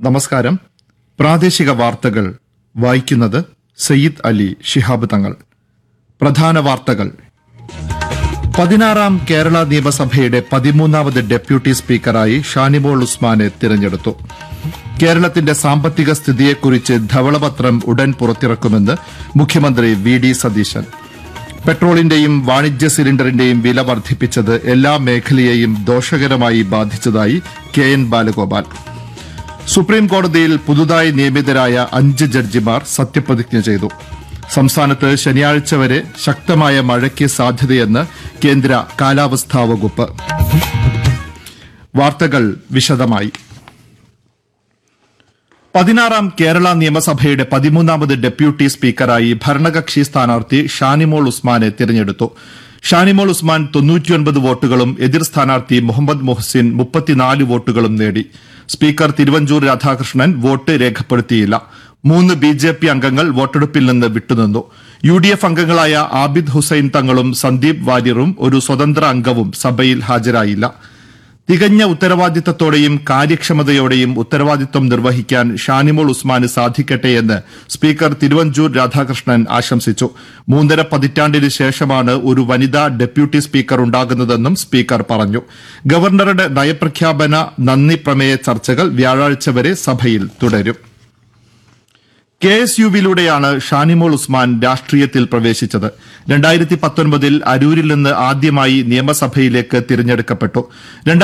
നമസ്കാരം പ്രാദേശിക വാർത്തകൾ വായിക്കുന്നത് സയ്യിദ് അലി ശിഹാബ് തങ്ങൾ പ്രധാന വാർത്തകൾ പതിനാറാം കേരള നിയമസഭയുടെ പതിമൂന്നാമത് ഡെപ്യൂട്ടി സ്പീക്കറായി ഷാനിമോൾ ഉസ്മാനെ തിരഞ്ഞെടുത്തു കേരളത്തിന്റെ സാമ്പത്തിക സ്ഥിതിയെക്കുറിച്ച് ധവളപത്രം ഉടൻ പുറത്തിറക്കുമെന്ന് മുഖ്യമന്ത്രി വി ഡി സതീശൻ പെട്രോളിന്റെയും വാണിജ്യ സിലിണ്ടറിന്റെയും വില വർദ്ധിപ്പിച്ചത് എല്ലാ മേഖലയെയും ദോഷകരമായി ബാധിച്ചതായി കെ എൻ ബാലഗോപാൽ സുപ്രീം കോടതിയിൽ പുതുതായി നിയമിതരായ അഞ്ച് ജഡ്ജിമാർ സത്യപ്രതിജ്ഞ ചെയ്തു സംസ്ഥാനത്ത് ശനിയാഴ്ച വരെ ശക്തമായ മഴയ്ക്ക് സാധ്യതയെന്ന് കേന്ദ്ര കാലാവസ്ഥാ വകുപ്പ് വാർത്തകൾ വിശദമായി പതിനാറാം കേരള നിയമസഭയുടെ പതിമൂന്നാമത് ഡെപ്യൂട്ടി സ്പീക്കറായി ഭരണകക്ഷി സ്ഥാനാർത്ഥി ഷാനിമോൾ ഉസ്മാനെ തിരഞ്ഞെടുത്തു ഷാനിമോൾ ഉസ്മാൻ തൊണ്ണൂറ്റിയൊൻപത് വോട്ടുകളും എതിർ സ്ഥാനാർത്ഥി മുഹമ്മദ് മുഹ്സിൻ മുപ്പത്തിനാല് വോട്ടുകളും നേടി സ്പീക്കർ തിരുവഞ്ചൂർ രാധാകൃഷ്ണൻ വോട്ട് രേഖപ്പെടുത്തിയില്ല മൂന്ന് ബി ജെ പി അംഗങ്ങൾ വോട്ടെടുപ്പിൽ നിന്ന് വിട്ടുനിന്നു യു ഡി എഫ് അംഗങ്ങളായ ആബിദ് ഹുസൈൻ തങ്ങളും സന്ദീപ് വാര്യറും ഒരു സ്വതന്ത്ര അംഗവും സഭയിൽ ഹാജരായില്ല തികഞ്ഞ ഉത്തരവാദിത്തത്തോടെയും കാര്യക്ഷമതയോടെയും ഉത്തരവാദിത്വം നിർവഹിക്കാൻ ഷാനിമോൾ ഉസ്മാന് സാധിക്കട്ടെയെന്ന് സ്പീക്കർ തിരുവഞ്ചൂർ രാധാകൃഷ്ണൻ ആശംസിച്ചു മൂന്നര പതിറ്റാണ്ടിന് ശേഷമാണ് ഒരു വനിതാ ഡെപ്യൂട്ടി സ്പീക്കർ ഉണ്ടാകുന്നതെന്നും സ്പീക്കർ പറഞ്ഞു ഗവർണറുടെ നയപ്രഖ്യാപന നന്ദി പ്രമേയ ചർച്ചകൾ വ്യാഴാഴ്ച വരെ സഭയിൽ തുടരും കെ എസ് യുവിലൂടെയാണ് ഷാനിമോൾ ഉസ്മാൻ രാഷ്ട്രീയത്തിൽ പ്രവേശിച്ചത് രണ്ടായിരത്തി പത്തൊൻപതിൽ അരൂരിൽ നിന്ന് ആദ്യമായി നിയമസഭയിലേക്ക് തിരഞ്ഞെടുക്കപ്പെട്ടു